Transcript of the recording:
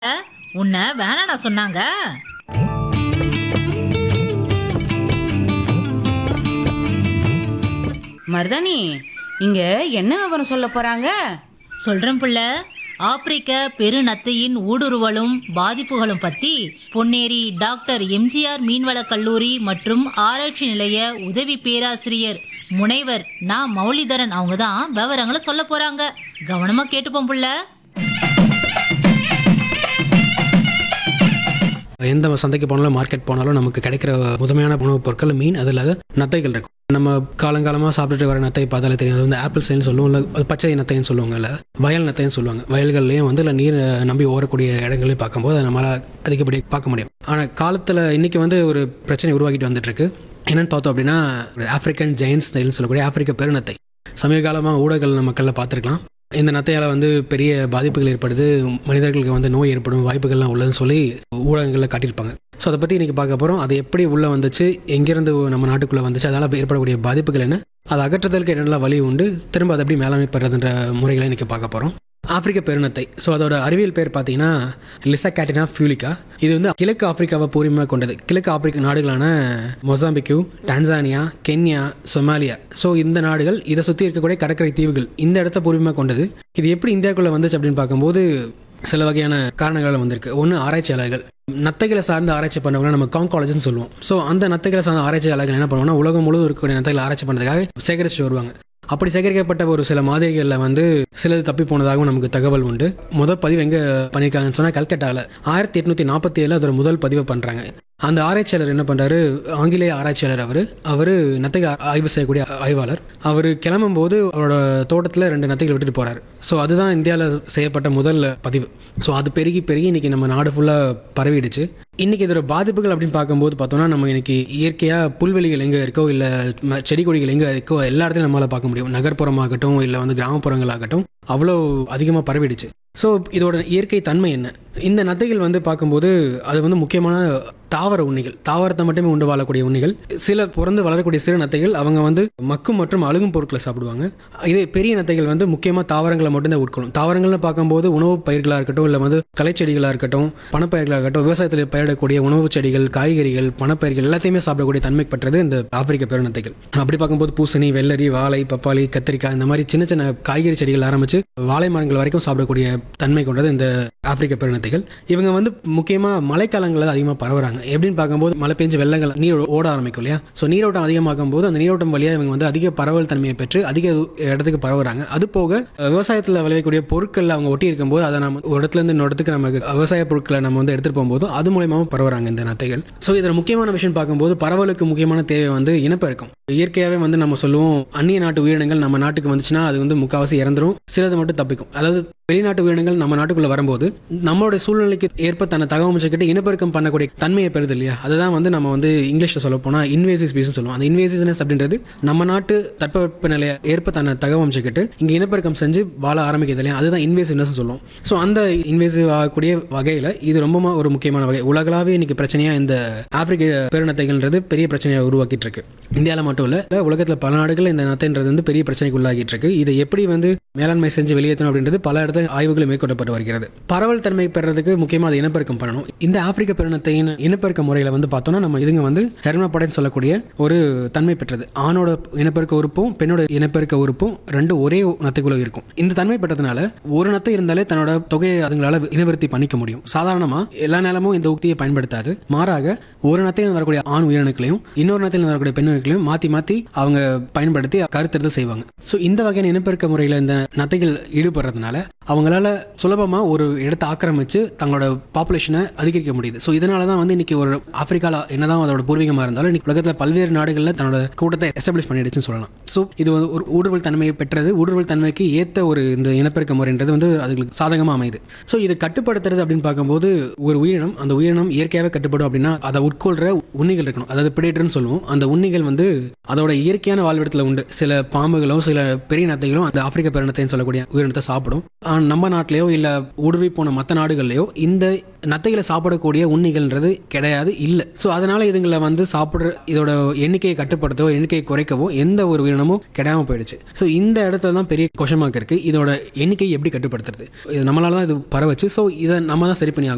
உன்னை வேணாடா சொன்னாங்க மருதாணி இங்க என்ன விவரம் சொல்ல போறாங்க சொல்றேன் புள்ள ஆப்பிரிக்க பெருநத்தையின் ஊடுருவலும் பாதிப்புகளும் பத்தி பொன்னேரி டாக்டர் எம்ஜிஆர் மீன்வள கல்லூரி மற்றும் ஆராய்ச்சி நிலைய உதவி பேராசிரியர் முனைவர் நா மௌலிதரன் அவங்க தான் விவரங்களை சொல்ல போறாங்க கவனமா கேட்டுப்போம் புள்ள எந்த சந்தைக்கு போனாலும் மார்க்கெட் போனாலும் நமக்கு கிடைக்கிற முதன்மையான உணவுப் பொருட்கள் மீன் அது இல்லாத நத்தைகள் இருக்கும் நம்ம காலங்காலமாக சாப்பிட்டுட்டு வர நத்தை பார்த்தாலே தெரியும் அது வந்து ஆப்பிள் சைன்னு சொல்லுவோம் இல்லை அது பச்சை நத்தைன்னு சொல்லுவாங்க இல்லை வயல் நத்தைன்னு சொல்லுவாங்க வயல்கள்லையும் வந்து இல்லை நீர் நம்பி ஓடக்கூடிய இடங்களையும் பார்க்கும்போது அதை நம்மளால் அதிகப்படியாக பார்க்க முடியும் ஆனால் காலத்தில் இன்னைக்கு வந்து ஒரு பிரச்சனை உருவாக்கிட்டு வந்துட்டு இருக்கு என்னன்னு பார்த்தோம் அப்படின்னா ஆப்பிரிக்கன் ஜெயின்ஸ் ஸ்டைல்னு சொல்லக்கூடிய ஆப்பிரிக்க பெருநத்தை சமீப காலமாக ஊடகங்கள் மக்களில் பார்த்துருக்கலாம் இந்த நத்தையால் வந்து பெரிய பாதிப்புகள் ஏற்படுது மனிதர்களுக்கு வந்து நோய் ஏற்படும் வாய்ப்புகள்லாம் உள்ளதுன்னு சொல்லி ஊடகங்களில் காட்டியிருப்பாங்க ஸோ அதை பற்றி இன்றைக்கி பார்க்க போகிறோம் அது எப்படி உள்ளே வந்துச்சு எங்கேருந்து நம்ம நாட்டுக்குள்ளே வந்துச்சு அதனால் ஏற்படக்கூடிய பாதிப்புகள் என்ன அதை அகற்றுதலுக்கு என்னெல்லாம் வழி உண்டு திரும்ப அதை எப்படி மேலாண்மை பெறதுன்ற முறைகளை இன்றைக்கி பார்க்க போகிறோம் ஆப்பிரிக்க பெருநத்தை ஸோ அதோட அறிவியல் பேர் பார்த்தீங்கன்னா லிசா கேட்டினா ஃபியூலிகா இது வந்து கிழக்கு ஆப்பிரிக்காவை பூர்வீகமாக கொண்டது கிழக்கு ஆப்பிரிக்க நாடுகளான மொசாம்பிக்கு டான்சானியா கென்யா சொமாலியா ஸோ இந்த நாடுகள் இதை சுற்றி இருக்கக்கூடிய கடற்கரை தீவுகள் இந்த இடத்த பூர்வீகமாக கொண்டது இது எப்படி இந்தியாவுக்குள்ளே வந்துச்சு அப்படின்னு பார்க்கும்போது சில வகையான காரணங்களால் வந்திருக்கு ஒன்று ஆராய்ச்சியாளர்கள் நத்தைகளை சார்ந்து ஆராய்ச்சி பண்ணவங்க நம்ம காங்காலஜின்னு சொல்லுவோம் ஸோ அந்த நத்தைகளை சார்ந்த ஆராய்ச்சியாளர்கள் என்ன பண்ணுவாங்கன்னா உலகம் முழுவதும் இருக்கக்கூடிய நத்தைகளை ஆராய்ச்சி பண்ணுறதுக்காக சேகரிச்சுட்டு வருவாங்க அப்படி சேகரிக்கப்பட்ட ஒரு சில மாதிரிகளில் வந்து சிலது தப்பி போனதாகவும் நமக்கு தகவல் உண்டு முதல் பதிவு எங்கே பண்ணியிருக்காங்கன்னு சொன்னால் கல்கட்டாவில் ஆயிரத்தி எட்நூற்றி நாற்பத்தி ஏழில் அதோட முதல் பதிவை பண்ணுறாங்க அந்த ஆராய்ச்சியாளர் என்ன பண்ணுறாரு ஆங்கிலேய ஆராய்ச்சியாளர் அவர் அவர் நத்தை ஆய்வு செய்யக்கூடிய ஆய்வாளர் அவர் கிளம்பும்போது அவரோட தோட்டத்தில் ரெண்டு நத்தைகள் விட்டுட்டு போகிறாரு ஸோ அதுதான் இந்தியாவில் செய்யப்பட்ட முதல் பதிவு ஸோ அது பெருகி பெருகி இன்றைக்கி நம்ம நாடு ஃபுல்லாக பரவிடுச்சு இன்றைக்கி இதோட பாதிப்புகள் அப்படின்னு பார்க்கும்போது பார்த்தோம்னா நம்ம இன்னைக்கு இயற்கையாக புல்வெளிகள் எங்கே இருக்கோ இல்லை ம- செடி கொடிகள் எங்கே இருக்கோ எல்லா இடத்துலையும் நம்மளால் பார்க்க முடியும் நகர்ப்புறமாகட்டும் இல்லை வந்து கிராமப்புறங்களாகட்டும் அவ்வளோ அதிகமாக பரவிடுச்சு ஸோ இதோட இயற்கை தன்மை என்ன இந்த நத்தைகள் வந்து பார்க்கும்போது அது வந்து முக்கியமான தாவர உண்ணிகள் தாவரத்தை மட்டுமே உண்டு வாழக்கூடிய உண்ணிகள் சில பிறந்து வளரக்கூடிய சிறு நத்தைகள் அவங்க வந்து மக்கும் மற்றும் அழுகும் பொருட்களை சாப்பிடுவாங்க இதே பெரிய நத்தைகள் வந்து முக்கியமாக தாவரங்களை மட்டும்தான் உட்கொள்ளும் தாவரங்கள்னு பார்க்கும்போது உணவு பயிர்களாக இருக்கட்டும் இல்லை வந்து கலைச்செடிகளாக இருக்கட்டும் பணப்பயிர்களாக இருக்கட்டும் விவசாயத்தில் பயிரிடக்கூடிய உணவு செடிகள் காய்கறிகள் பணப்பயிர்கள் எல்லாத்தையுமே சாப்பிடக்கூடிய தன்மை பெற்றது இந்த ஆப்பிரிக்க பெருநத்தைகள் அப்படி பார்க்கும்போது பூசணி வெள்ளரி வாழை பப்பாளி கத்திரிக்காய் இந்த மாதிரி சின்ன சின்ன காய்கறி செடிகள் ஆரம்பிச்சு வாழை மரங்கள் வரைக்கும் சாப்பிடக்கூடிய தன்மை கொண்டது இந்த ஆப்பிரிக்க பெருநத்தைகள் இவங்க வந்து முக்கியமாக மழைக்காலங்களில் அதிகமாக பரவுறாங்க எப்படின்னு பார்க்கும்போது மழை பெஞ்சு வெள்ளங்கள் நீர் ஓட ஆரம்பிக்கும் இல்லையா ஸோ நீரோட்டம் அதிகமாகும் போது அந்த நீரோட்டம் வழியாக இவங்க வந்து அதிக பரவல் தன்மையை பெற்று அதிக இடத்துக்கு பரவுறாங்க அது போக விவசாயத்தில் விளையக்கூடிய பொருட்கள் அவங்க ஒட்டி இருக்கும்போது அதை நம்ம ஒரு இடத்துல இருந்து இன்னொரு இடத்துக்கு நமக்கு விவசாய பொருட்களை நம்ம வந்து எடுத்துட்டு போகும்போது அது மூலயமாவும் பரவுறாங்க இந்த நத்தைகள் ஸோ இதில் முக்கியமான விஷயம் பார்க்கும்போது பரவலுக்கு முக்கியமான தேவை வந்து இனப்பெருக்கம் இயற்கையாகவே வந்து நம்ம சொல்லுவோம் அந்நிய நாட்டு உயிரினங்கள் நம்ம நாட்டுக்கு வந்துச்சுன்னா அது வந்து முக்கால்வாசி இறந்துரும் சிலது மட்டும் தப்பிக்கும் அதாவது வெளிநாட்டு உயிரினங்கள் நம்ம நாட்டுக்குள்ள வரும்போது நம்மளுடைய சூழ்நிலைக்கு ஏற்ப தன்னை தகவமைச்சுக்கிட்டு இனப்பெருக்கம் பண்ணக்கூடிய தன்மையை பெறுது இல்லையா அதுதான் வந்து நம்ம வந்து இங்கிலீஷில் சொல்ல போனால் இன்வேசிவ் ஸ்பீஸ் சொல்லுவோம் அந்த இன்வேசிவ்னஸ் அப்படின்றது நம்ம நாட்டு தட்பவெப்ப நிலையை ஏற்ப தன்னை தகவமைச்சுக்கிட்டு இங்கே இனப்பெருக்கம் செஞ்சு வாழ ஆரம்பிக்கிறது இல்லையா அதுதான் இன்வேசிவ்னஸ் சொல்லுவோம் ஸோ அந்த இன்வேசிவ் ஆகக்கூடிய வகையில் இது ரொம்ப ஒரு முக்கியமான வகை உலகளாவே இன்னைக்கு பிரச்சனையாக இந்த ஆப்பிரிக்க பெருநத்தைகள்ன்றது பெரிய பிரச்சனையை உருவாக்கிட்டு இருக்கு இந்தியாவில் மட்டும் இல்லை உலகத்தில் பல நாடுகள் இந்த நத்தைன்றது வந்து பெரிய பிரச்சனைக்கு உள்ளாகிட்டு இருக்கு இதை எப்படி வந்து மேலாண்மை செஞ்சு வெளியேற்றணும் அப்படின்றது பல இடத்துல ஆய்வுகள் மேற்கொள்ளப்பட்டு வருகிறது பரவல் தன்மை பெறதுக்கு முக்கியமாக அது இனப்பெருக்கம் பண்ணணும் இந்த ஆப்பிரிக்க பெருநத்தையின் இனப்பெருக்க முறையில் வந்து பார்த்தோம்னா நம்ம இதுங்க வந்து ஹெர்மப்படைன்னு சொல்லக்கூடிய ஒரு தன்மை பெற்றது ஆணோட இனப்பெருக்க உறுப்பும் பெண்ணோட இனப்பெருக்க உறுப்பும் ரெண்டு ஒரே நத்தைக்குள்ள இருக்கும் இந்த தன்மை பெற்றதுனால ஒரு நத்தை இருந்தாலே தன்னோட தொகையை அதுங்களால இனவிருத்தி பண்ணிக்க முடியும் சாதாரணமா எல்லா நேரமும் இந்த உக்தியை பயன்படுத்தாது மாறாக ஒரு நத்தையில் வரக்கூடிய ஆண் உயிரணுக்களையும் இன்னொரு நத்தையில் வரக்கூடிய பெண் உயிரணுக்களையும் மாத்தி மாத்தி அவங்க பயன்படுத்தி கருத்தெடுத்தல் செய்வாங்க ஸோ இந்த வகையான இனப்பெருக்க முறையில் இந்த நத்தைகள் ஈடுபடுறதுனால அவங்களால சுலபமா ஒரு இடத்தை ஆக்கிரமிச்சு தங்களோட பாப்புலேஷனை அதிகரிக்க முடியுது ஸோ இதனால தான் வந்து இன்னைக்கு ஒரு ஆப்பிரிக்கால என்னதான் அதோட பூர்வீகமாக இருந்தாலும் இன்னைக்கு உலகத்தில் பல்வேறு நாடுகளில் தன்னோட கூட்டத்தை எஸ்டாப்ளிஷ் பண்ணிடுச்சுன்னு சொல்லலாம் ஸோ இது வந்து ஒரு ஊடுருவல் தன்மையை பெற்றது ஊடுருவல் தன்மைக்கு ஏற்ற ஒரு இந்த இனப்பெருக்க முறைன்றது வந்து அதுங்களுக்கு சாதகமாக அமையுது ஸோ இது கட்டுப்படுத்துறது அப்படின்னு பார்க்கும்போது ஒரு உயிரினம் அந்த உயிரினம் இயற்கையாகவே கட்டுப்படும் அப்படின்னா அதை உட்கொள்ற உண்ணிகள் இருக்கணும் அதாவது பிடேட்டர்னு சொல்லுவோம் அந்த உண்ணிகள் வந்து அதோட இயற்கையான வாழ்விடத்தில் உண்டு சில பாம்புகளும் சில பெரிய நத்தைகளும் அந்த ஆப்பிரிக்க பெருநத்தைன்னு சொல்லக்கூடிய உயிரினத்தை சாப்பிடும் ஆனால் நம்ம நாட்டிலேயோ இல்லை ஊடுருவி போன மற்ற நாடுகள்லையோ இந்த நத்தைகளை சாப்பிடக்கூடிய உண்ணிகள்ன்றது கிடையாது இல்லை ஸோ அதனால இதுங்களை வந்து சாப்பிட்ற இதோட எண்ணிக்கையை கட்டுப்படுத்தவோ எண்ணிக்கையை குறைக்கவோ எந்த ஒரு உயிரினமும் கிடையாம போயிடுச்சு ஸோ இந்த இடத்துல தான் பெரிய கொஷமாக்கு இருக்கு இதோட எண்ணிக்கையை எப்படி கட்டுப்படுத்துறது இது நம்மளால தான் இது பரவச்சு ஸோ இதை நம்ம தான் சரி பண்ணி ஆகணும்